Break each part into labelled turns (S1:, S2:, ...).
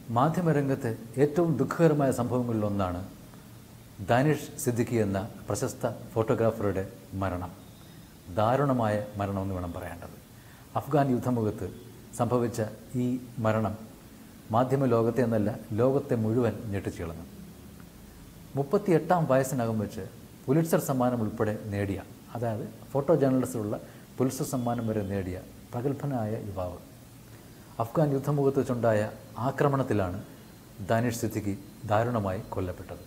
S1: മാധ്യമരംഗത്തെ ഏറ്റവും ദുഃഖകരമായ സംഭവങ്ങളിലൊന്നാണ് ദാനിഷ് സിദ്ദിഖി എന്ന പ്രശസ്ത ഫോട്ടോഗ്രാഫറുടെ മരണം ദാരുണമായ മരണമെന്ന് വേണം പറയേണ്ടത് അഫ്ഗാൻ യുദ്ധമുഖത്ത് സംഭവിച്ച ഈ മരണം മാധ്യമ ലോകത്തെ എന്നല്ല ലോകത്തെ മുഴുവൻ ഞെട്ടിച്ചു കളഞ്ഞു മുപ്പത്തിയെട്ടാം വയസ്സിനകം വെച്ച് പുലിറ്റ്സർ സമ്മാനം ഉൾപ്പെടെ നേടിയ അതായത് ഫോട്ടോ ജേർണലിസ്റ്റുള്ള പുലിറ്റ്സർ സമ്മാനം വരെ നേടിയ പ്രഗത്ഭനായ യുവാവ് അഫ്ഗാൻ യുദ്ധമുഖത്ത് വെച്ചുണ്ടായ ആക്രമണത്തിലാണ് ദാനിഷ് സിദ്ദിഖി ദാരുണമായി കൊല്ലപ്പെട്ടത്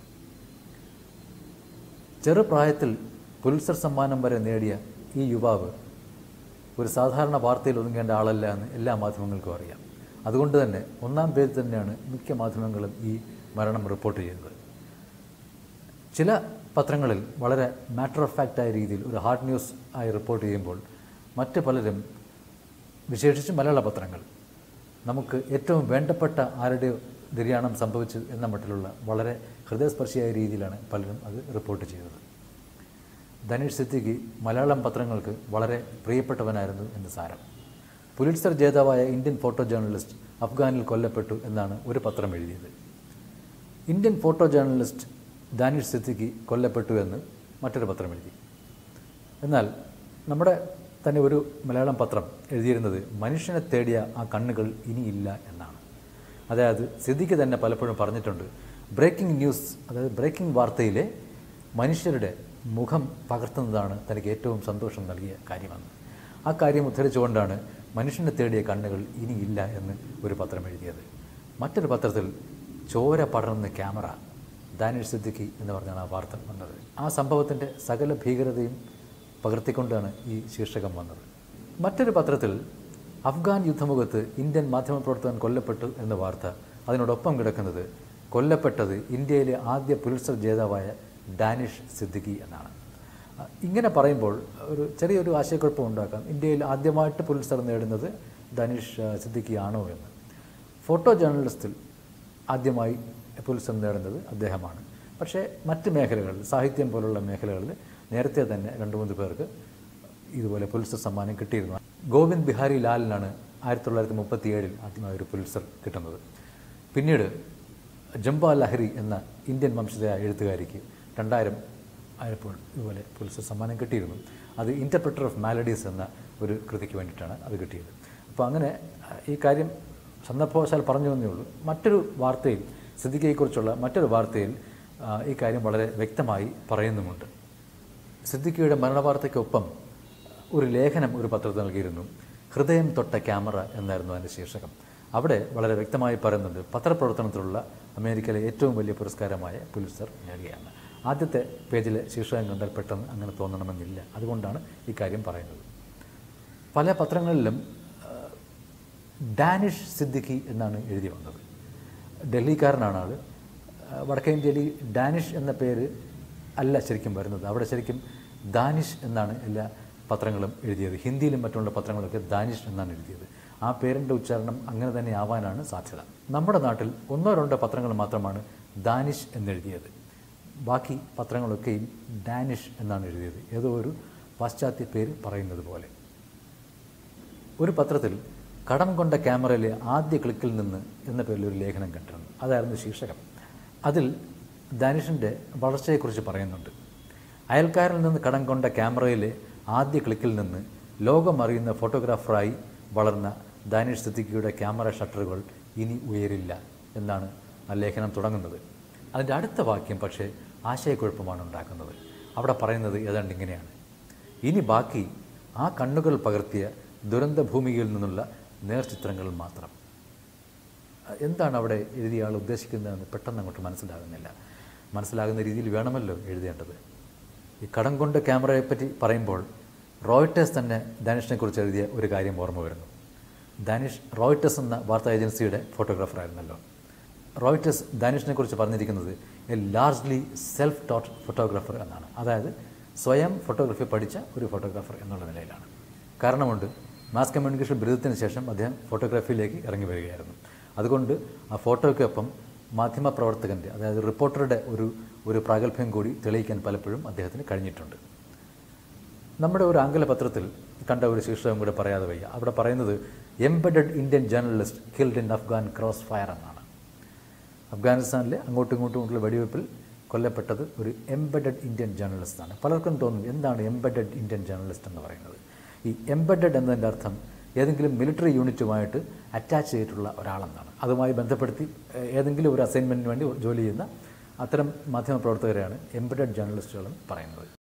S1: ചെറുപ്രായത്തിൽ പുലിറ്സർ സമ്മാനം വരെ നേടിയ ഈ യുവാവ് ഒരു സാധാരണ വാർത്തയിൽ ഒതുങ്ങേണ്ട ആളല്ല എന്ന് എല്ലാ മാധ്യമങ്ങൾക്കും അറിയാം അതുകൊണ്ട് തന്നെ ഒന്നാം പേരിൽ തന്നെയാണ് മിക്ക മാധ്യമങ്ങളും ഈ മരണം റിപ്പോർട്ട് ചെയ്തത് ചില പത്രങ്ങളിൽ വളരെ മാറ്റർ ഓഫ് ഫാക്റ്റായ രീതിയിൽ ഒരു ഹാർഡ് ന്യൂസ് ആയി റിപ്പോർട്ട് ചെയ്യുമ്പോൾ മറ്റ് പലരും വിശേഷിച്ച് മലയാള പത്രങ്ങൾ നമുക്ക് ഏറ്റവും വേണ്ടപ്പെട്ട ആരുടെയോ നിര്യാണം സംഭവിച്ചു എന്ന മട്ടിലുള്ള വളരെ ഹൃദയസ്പർശിയായ രീതിയിലാണ് പലരും അത് റിപ്പോർട്ട് ചെയ്തത് ധനീഷ് സിദ്ദിഖി മലയാളം പത്രങ്ങൾക്ക് വളരെ പ്രിയപ്പെട്ടവനായിരുന്നു എന്ന് സാരം പുലിറ്റ്സർ ജേതാവായ ഇന്ത്യൻ ഫോട്ടോ ജേർണലിസ്റ്റ് അഫ്ഗാനിൽ കൊല്ലപ്പെട്ടു എന്നാണ് ഒരു പത്രം എഴുതിയത് Indian photo journalist Danish Siddiqui കൊല്ലപ്പെട്ടു എന്ന് മറ്റൊരു പത്രം എഴുതി എന്നാൽ നമ്മുടെ തന്നെ ഒരു മലയാളം പത്രം എഴുതിയിരുന്നത് മനുഷ്യനെ തേടിയ ആ കണ്ണുകൾ ഇനിയില്ല എന്നാണ് അതായത് സിദ്ദിഖ് തന്നെ പലപ്പോഴും പറഞ്ഞിട്ടുണ്ട് ബ്രേക്കിംഗ് ന്യൂസ് അതായത് ബ്രേക്കിംഗ് വാർത്തയിലെ മനുഷ്യരുടെ മുഖം പകർത്തുന്നതാണ് തനിക്ക് ഏറ്റവും സന്തോഷം നൽകിയ കാര്യമെന്ന് ആ കാര്യം ഉദ്ധരിച്ചുകൊണ്ടാണ് മനുഷ്യനെ തേടിയ കണ്ണുകൾ ഇനിയില്ല എന്ന് ഒരു പത്രം എഴുതിയത് മറ്റൊരു പത്രത്തിൽ ചോര പടർന്ന ക്യാമറ ദാനിഷ് സിദ്ദിഖി എന്ന് പറഞ്ഞാണ് ആ വാർത്ത വന്നത് ആ സംഭവത്തിൻ്റെ സകല ഭീകരതയും പകർത്തിക്കൊണ്ടാണ് ഈ ശീർഷകം വന്നത് മറ്റൊരു പത്രത്തിൽ അഫ്ഗാൻ യുദ്ധമുഖത്ത് ഇന്ത്യൻ മാധ്യമപ്രവർത്തകൻ കൊല്ലപ്പെട്ടു എന്ന വാർത്ത അതിനോടൊപ്പം കിടക്കുന്നത് കൊല്ലപ്പെട്ടത് ഇന്ത്യയിലെ ആദ്യ പുലിത്സർ ജേതാവായ ഡാനിഷ് സിദ്ദിഖി എന്നാണ് അഹ് ഇങ്ങനെ പറയുമ്പോൾ ഒരു ചെറിയൊരു ആശയക്കുഴപ്പം ഉണ്ടാക്കാം ഇന്ത്യയിൽ ആദ്യമായിട്ട് പുലിത്സർ നേടുന്നത് ദാനിഷ് അഹ് സിദ്ദിഖി ആണോ എന്ന് ഫോട്ടോ ജേർണലിസ്റ്റിൽ ആദ്യമായി പുലിത്സർ നേടുന്നത് അദ്ദേഹമാണ് പക്ഷേ മറ്റ് മേഖലകളിൽ സാഹിത്യം പോലുള്ള മേഖലകളിൽ നേരത്തെ തന്നെ രണ്ട് മൂന്ന് പേർക്ക് ഇതുപോലെ പുലിത്സർ സമ്മാനം കിട്ടിയിരുന്നു ഗോവിന്ദ് ബിഹാരി ലാലിനാണ് ആയിരത്തി തൊള്ളായിരത്തി മുപ്പത്തി ഏഴിൽ ആദ്യമായി ഒരു പുലിത്സർ കിട്ടുന്നത് പിന്നീട് ജംബ ലഹരി എന്ന ഇന്ത്യൻ വംശജയായ എഴുത്തുകാരിക്ക് രണ്ടായിരം ആയപ്പോൾ ഇതുപോലെ പുലിത്സർ സമ്മാനം കിട്ടിയിരുന്നു അത് ഇൻ്റർപ്രറ്റർ ഓഫ് മാലഡീസ് എന്ന ഒരു കൃതിക്ക് വേണ്ടിയിട്ടാണ് അത് കിട്ടിയത് അപ്പോൾ അങ്ങനെ അഹ്, ഈ കാര്യം സന്ദർഭവശാൽ പറഞ്ഞു എന്നേ ഉള്ളൂ മറ്റൊരു വാർത്തയിൽ സിദ്ദിഖയെക്കുറിച്ചുള്ള മറ്റൊരു വാർത്തയിൽ ആ, ഈ കാര്യം വളരെ വ്യക്തമായി പറയുന്നുമുണ്ട് സിദ്ദിഖിയുടെ മരണവാർത്തയ്ക്കൊപ്പം ഒരു ലേഖനം ഒരു പത്രത്തിൽ നൽകിയിരുന്നു ഹൃദയം തൊട്ട ക്യാമറ എന്നായിരുന്നു അതിൻ്റെ ശീർഷകം അവിടെ വളരെ വ്യക്തമായി പറയുന്നുണ്ട് പത്രപ്രവർത്തനത്തിലുള്ള അമേരിക്കയിലെ ഏറ്റവും വലിയ പുരസ്കാരമായ പുലിത്സർ നേടുകയാണ് ആദ്യത്തെ പേജിലെ ശീർഷകം കണ്ടാൽ പെട്ടെന്ന് അങ്ങനെ തോന്നണമെന്നില്ല അതുകൊണ്ടാണ് ഈ കാര്യം പറയുന്നത് പല പത്രങ്ങളിലും ആ, ഡാനിഷ് സിദ്ദിഖി എന്നാണ് എഴുതി വന്നത് ഡൽഹിക്കാരനാണ് ആൾ ആ, വടക്കേ ഇന്ത്യയിൽ ഈ ഡാനിഷ് എന്ന പേര് അല്ല ശരിക്കും വരുന്നത് അവിടെ ശരിക്കും ദാനിഷ് എന്നാണ് എല്ലാ പത്രങ്ങളും എഴുതിയത് ഹിന്ദിയിലും മറ്റുള്ള പത്രങ്ങളൊക്കെ ദാനിഷ് എന്നാണ് എഴുതിയത് ആ പേരിൻ്റെ ഉച്ചാരണം അങ്ങനെ തന്നെ ആവാനാണ് സാധ്യത നമ്മുടെ നാട്ടിൽ ഒന്നോ രണ്ടോ പത്രങ്ങൾ മാത്രമാണ് ദാനിഷ് എന്നെഴുതിയത് ബാക്കി പത്രങ്ങളൊക്കെയും ഡാനിഷ് എന്നാണ് എഴുതിയത് ഏതോ ഒരു പാശ്ചാത്യ പേര് പറയുന്നത് പോലെ ഒരു പത്രത്തിൽ കടം കൊണ്ട ക്യാമറയിലെ ആദ്യ ക്ലിക്കിൽ നിന്ന് എന്ന പേരിൽ ഒരു ലേഖനം കണ്ടിരുന്നു അതായിരുന്നു ശീർഷകം അതിൽ ദാനിഷിൻ്റെ വളർച്ചയെക്കുറിച്ച് പറയുന്നുണ്ട് അയൽക്കാരിൽ നിന്ന് കടം കൊണ്ട ക്യാമറയിലെ ആദ്യ ക്ലിക്കിൽ നിന്ന് ലോകമറിയുന്ന ഫോട്ടോഗ്രാഫറായി വളർന്ന ദാനിഷ് സിദ്ദിഖിയുടെ ക്യാമറ ഷട്ടറുകൾ ഇനി ഉയരില്ല എന്നാണ് ആ ലേഖനം തുടങ്ങുന്നത് അതിൻ്റെ അടുത്ത വാക്യം പക്ഷേ ആശയക്കുഴപ്പമാണ് ഉണ്ടാക്കുന്നത് അവിടെ പറയുന്നത് ഏതാണ്ട് ഇങ്ങനെയാണ് ഇനി ബാക്കി ആ കണ്ണുകൾ പകർത്തിയ ദുരന്ത ഭൂമിയിൽ നിന്നുള്ള നേർചിത്രങ്ങൾ മാത്രം അഹ് എന്താണ് അവിടെ എഴുതിയ ആൾ ഉദ്ദേശിക്കുന്നതെന്ന് പെട്ടെന്ന് അങ്ങോട്ട് മനസ്സിലാകുന്നില്ല മനസ്സിലാകുന്ന രീതിയിൽ വേണമല്ലോ എഴുതേണ്ടത് ഈ കടം കൊണ്ട് ക്യാമറയെപ്പറ്റി പറയുമ്പോൾ റോയിട്ടേഴ്സ് തന്നെ ദാനിഷിനെ കുറിച്ച് എഴുതിയ ഒരു കാര്യം ഓർമ്മ വരുന്നു ദാനിഷ് റോയിട്ടേഴ്സ് എന്ന വാർത്താ ഏജൻസിയുടെ ഫോട്ടോഗ്രാഫറായിരുന്നല്ലോ റോയിട്ടേഴ്സ് ദാനിഷിനെ കുറിച്ച് പറഞ്ഞിരിക്കുന്നത് a largely self taught photographer എന്നാണ് അതായത് സ്വയം ഫോട്ടോഗ്രാഫി പഠിച്ച ഒരു ഫോട്ടോഗ്രാഫർ എന്നുള്ള നിലയിലാണ് കാരണമുണ്ട് മാസ് കമ്മ്യൂണിക്കേഷൻ ബിരുദത്തിന് ശേഷം അദ്ദേഹം ഫോട്ടോഗ്രാഫിയിലേക്ക് ഇറങ്ങി വരികയായിരുന്നു അതുകൊണ്ട് ആ ഫോട്ടോയ്ക്കൊപ്പം മാധ്യമപ്രവർത്തകൻ്റെ അതായത് റിപ്പോർട്ടറുടെ ഒരു ഒരു പ്രാഗൽഭ്യം കൂടി തെളിയിക്കാൻ പലപ്പോഴും അദ്ദേഹത്തിന് കഴിഞ്ഞിട്ടുണ്ട് നമ്മുടെ ഒരു ആംഗല പത്രത്തിൽ കണ്ട ഒരു ശീർഷകം കൂടെ പറയാതെ വയ്യ അവിടെ പറയുന്നത് embedded Indian journalist killed in Afghan cross fire എന്നാണ് അഫ്ഗാനിസ്ഥാനിലെ അങ്ങോട്ടും ഇങ്ങോട്ടും ഉള്ള വെടിവെപ്പിൽ കൊല്ലപ്പെട്ടത് ഒരു എംബഡഡ് ഇന്ത്യൻ ജേർണലിസ്റ്റാണ് പലർക്കും തോന്നും എന്താണ് എംബഡഡ് ഇന്ത്യൻ ജേർണലിസ്റ്റ് എന്ന് പറയുന്നത് ഈ എംബഡഡ് എന്നതിൻ്റെ അർത്ഥം ഏതെങ്കിലും മിലിറ്ററി യൂണിറ്റുമായിട്ട് അറ്റാച്ച് ചെയ്തിട്ടുള്ള ഒരാളെന്നാണ് അതുമായി ബന്ധപ്പെടുത്തി ഏഹ്, ഏതെങ്കിലും ഒരു അസൈൻമെൻറ്റിന് വേണ്ടി ജോലി ചെയ്യുന്ന അത്തരം മാധ്യമപ്രവർത്തകരെയാണ് എംബഡഡ് ജേർണലിസ്റ്റുകൾ എന്ന് പറയുന്നത്